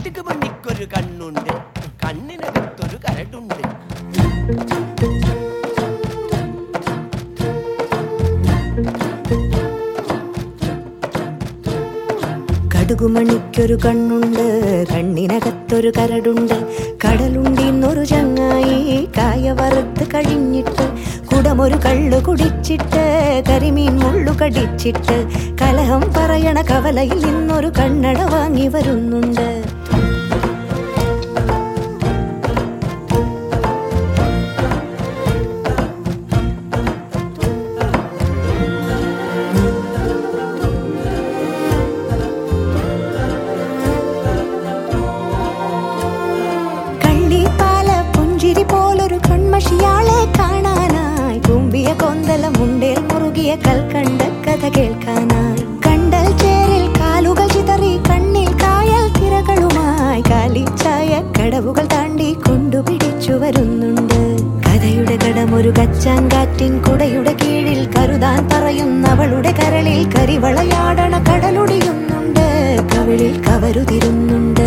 കടുക് മണിക്കൊരു കണ്ണുണ്ട് കണ്ണിനകത്തൊരു കരടുണ്ട് കടുകുമണിക്കൊരു കണ്ണുണ്ട് കണ്ണിനകത്തൊരു കരടുണ്ട് കടലുണ്ടിന്നൊരു ചങ്ങായി കായ വറുത്ത് കഴിഞ്ഞിട്ട് കുടമൊരു കള്ളു കുടിച്ചിട്ട് കരിമീൻ മുള്ളു കടിച്ചിട്ട് കലഹം പറയണ കവലയിൽ നിന്നൊരു കണ്ണട വാങ്ങി വരുന്നുണ്ട് കള്ളിപ്പാല പുഞ്ചിരി പോലൊരു കൺമഷിയാളെ കാണാനായി തുമ്പിയ കൊന്തല മുണ്ടേൽ മുറുകിയ കൽക്കണ്ട കഥ കേൾക്കാനായി കണ്ടൽ ചേരിൽ കാലുകൾ ചിതറി കണ്ണിൽ കായൽ തിരകളുമായി കാലിച്ചായ കടവുകൾ താണ്ടി കൊണ്ടുപിടിച്ചു വരുന്നുണ്ട് കഥയുടെ കടമൊരു കച്ചാൻ കാറ്റിൻ കുടയുടെ കീഴിൽ കരുതാൻ പറയുന്നവളുടെ കരളിൽ കരിവളയാടണ കടലൊടിയുന്നുണ്ട് കവിളിൽ കവരുതിരുന്നുണ്ട്